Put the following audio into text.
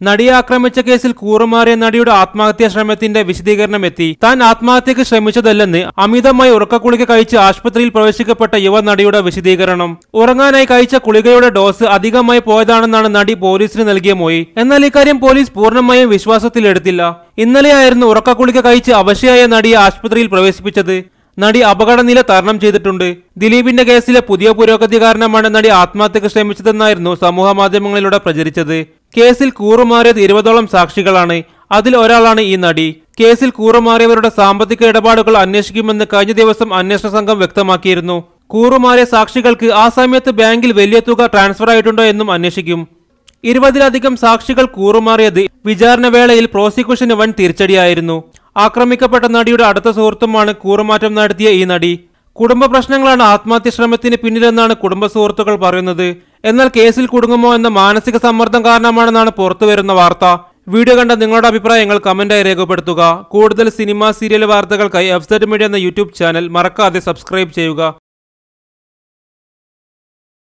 നടിയെ ആക്രമിച്ച കേസിൽ കൂറുമാറിയ നടിയുടെ ആത്മഹത്യാ ശ്രമത്തിന്റെ വിശദീകരണം എത്തി താൻ ആത്മഹത്യക്ക് ശ്രമിച്ചതല്ലെന്ന് അമിതമായി ഉറക്കക്കുളിക കഴിച്ച് ആശുപത്രിയിൽ പ്രവേശിക്കപ്പെട്ട യുവ നടിയുടെ വിശദീകരണം ഉറങ്ങാനായി കഴിച്ച കുളികയുടെ ഡോസ് അധികമായി പോയതാണെന്നാണ് നടി പോലീസിന് നൽകിയ മൊഴി എന്നാൽ ഇക്കാര്യം പോലീസ് പൂർണ്ണമായും വിശ്വാസത്തിലെടുത്തില്ല ഇന്നലെയായിരുന്നു ഉറക്കക്കുളിക കഴിച്ച് അവശയായ നടിയെ ആശുപത്രിയിൽ പ്രവേശിപ്പിച്ചത് നടി അപകടനില തരണം ചെയ്തിട്ടുണ്ട് ദിലീപിന്റെ കേസിലെ പുതിയ പുരോഗതി കാരണമാണ് നടി ആത്മഹത്യക്ക് ശ്രമിച്ചതെന്നായിരുന്നു സമൂഹ മാധ്യമങ്ങളിലൂടെ പ്രചരിച്ചത് കേസിൽ കൂറുമാറിയത് ഇരുപതോളം സാക്ഷികളാണ് അതിൽ ഒരാളാണ് ഈ നടി കേസിൽ കൂറുമാറിയവരുടെ സാമ്പത്തിക ഇടപാടുകൾ അന്വേഷിക്കുമെന്ന് കഴിഞ്ഞ ദിവസം അന്വേഷണ സംഘം വ്യക്തമാക്കിയിരുന്നു കൂറുമാറിയ സാക്ഷികൾക്ക് ആ സമയത്ത് ബാങ്കിൽ വലിയ തുക ട്രാൻസ്ഫർ ആയിട്ടുണ്ടോ എന്നും അന്വേഷിക്കും ഇരുപതിലധികം സാക്ഷികൾ കൂറുമാറിയത് വിചാരണ വേളയിൽ പ്രോസിക്യൂഷന് വൻ തിരിച്ചടിയായിരുന്നു ആക്രമിക്കപ്പെട്ട നടിയുടെ അടുത്ത സുഹൃത്തുമാണ് കൂറുമാറ്റം നടത്തിയ ഈ നടി കുടുംബ പ്രശ്നങ്ങളാണ് ആത്മഹത്യ ശ്രമത്തിന് പിന്നിലെന്നാണ് കുടുംബ സുഹൃത്തുക്കൾ പറയുന്നത് എന്നാൽ കേസിൽ കുടുങ്ങുമോ എന്ന മാനസിക സമ്മർദ്ദം കാരണമാണെന്നാണ് പുറത്തുവരുന്ന വാർത്ത വീഡിയോ കണ്ട നിങ്ങളുടെ അഭിപ്രായങ്ങൾ കമന്റായി രേഖപ്പെടുത്തുക കൂടുതൽ സിനിമ സീരിയൽ വാർത്തകൾക്കായി എഫ് മീഡിയ എന്ന യൂട്യൂബ് ചാനൽ മറക്കാതെ സബ്സ്ക്രൈബ് ചെയ്യുക